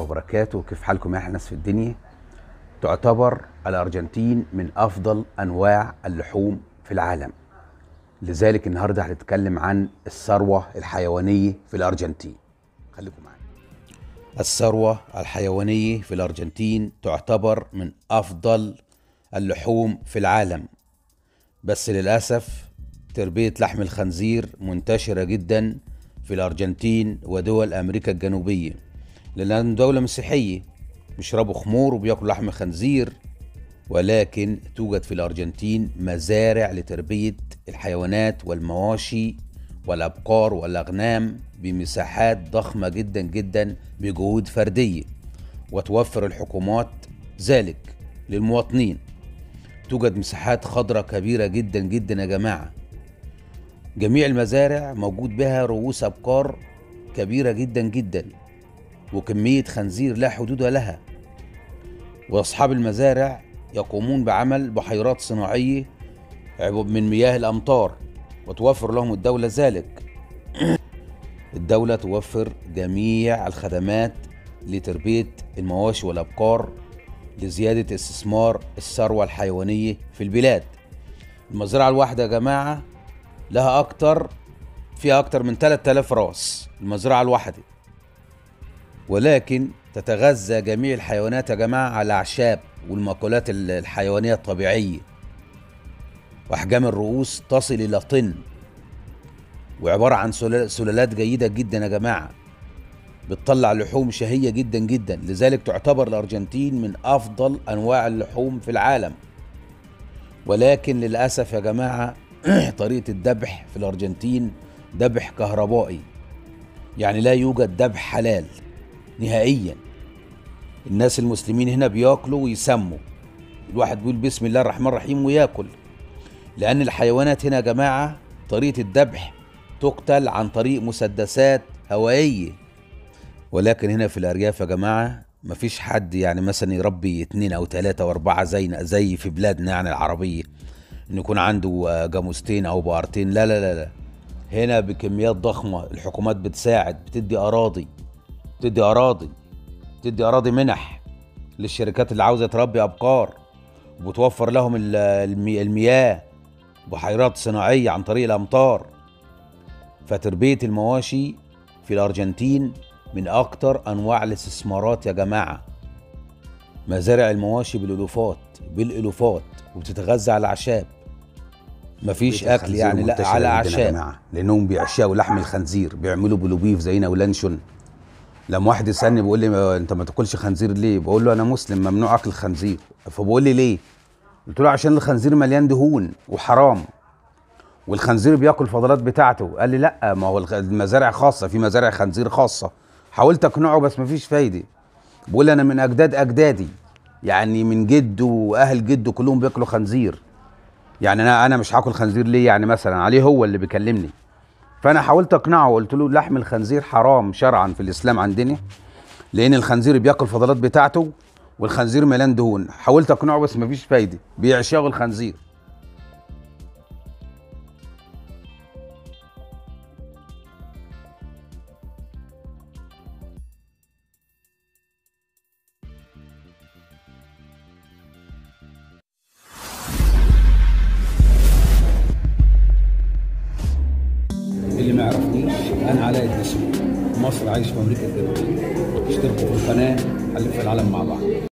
وبركاته كيف حالكم يا احلى ناس في الدنيا تعتبر الارجنتين من افضل انواع اللحوم في العالم لذلك النهارده هنتكلم عن الثروه الحيوانيه في الارجنتين خليكم معايا الثروه الحيوانيه في الارجنتين تعتبر من افضل اللحوم في العالم بس للاسف تربيه لحم الخنزير منتشره جدا في الارجنتين ودول امريكا الجنوبيه لانها دوله مسيحيه بيشربوا خمور وبياكلوا لحم خنزير ولكن توجد في الارجنتين مزارع لتربيه الحيوانات والمواشي والابقار والاغنام بمساحات ضخمه جدا جدا بجهود فرديه وتوفر الحكومات ذلك للمواطنين توجد مساحات خضراء كبيره جدا جدا يا جماعه جميع المزارع موجود بها رؤوس ابقار كبيره جدا جدا وكميه خنزير لا حدود لها واصحاب المزارع يقومون بعمل بحيرات صناعيه من مياه الامطار وتوفر لهم الدوله ذلك الدوله توفر جميع الخدمات لتربيه المواشي والابقار لزياده استثمار الثروه الحيوانيه في البلاد المزرعه الواحده يا جماعه لها اكتر فيها اكتر من 3000 راس المزرعه الواحده ولكن تتغذى جميع الحيوانات يا جماعه على الاعشاب والمأكولات الحيوانيه الطبيعيه واحجام الرؤوس تصل الى طن وعباره عن سلالات جيده جدا يا جماعه بتطلع لحوم شهيه جدا جدا لذلك تعتبر الارجنتين من افضل انواع اللحوم في العالم ولكن للاسف يا جماعه طريقه الذبح في الارجنتين ذبح كهربائي يعني لا يوجد ذبح حلال نهائيا الناس المسلمين هنا بياكلوا ويسموا الواحد بيقول بسم الله الرحمن الرحيم وياكل لان الحيوانات هنا يا جماعه طريقه الذبح تقتل عن طريق مسدسات هوائيه ولكن هنا في الارياف يا جماعه مفيش حد يعني مثلا يربي اتنين او تلاتة واربعة زي زي في بلادنا يعني العربية ان يكون عنده جاموستين او بقرتين لا لا لا لا هنا بكميات ضخمة الحكومات بتساعد بتدي اراضي بتدي اراضي بتدي اراضي منح للشركات اللي عاوزة تربي ابقار وبتوفر لهم المياه بحيرات صناعية عن طريق الامطار فتربية المواشي في الارجنتين من اكتر انواع الاستثمارات يا جماعه مزارع المواشي بالالوفات بالالوفات وبتتغذى على اعشاب مفيش اكل يعني لا على اعشاب لانهم بيعشقوا لحم الخنزير بيعملوا بلوبيف زينا ولانشون لما واحد يسالني بيقول لي انت ما تاكلش خنزير ليه بقول له انا مسلم ممنوع اكل خنزير فبقول لي ليه قلت له عشان الخنزير مليان دهون وحرام والخنزير بياكل الفضلات بتاعته قال لي لا ما هو المزارع خاصه في مزارع خنزير خاصه حاولت اقنعه بس مفيش فايده بقول انا من اجداد اجدادي يعني من جده واهل جده كلهم بياكلوا خنزير يعني انا انا مش هاكل خنزير ليه يعني مثلا عليه هو اللي بيكلمني فانا حاولت اقنعه وقلت له لحم الخنزير حرام شرعا في الاسلام عندنا لان الخنزير بياكل الفضلات بتاعته والخنزير مليان دهون حاولت اقنعه بس مفيش فايده بيعشقوا الخنزير اللي ما يعرفنيش انا علاء الدسوقي مصر عايش في امريكا الجنوبيه اشتركوا في القناه هنلف العالم مع بعض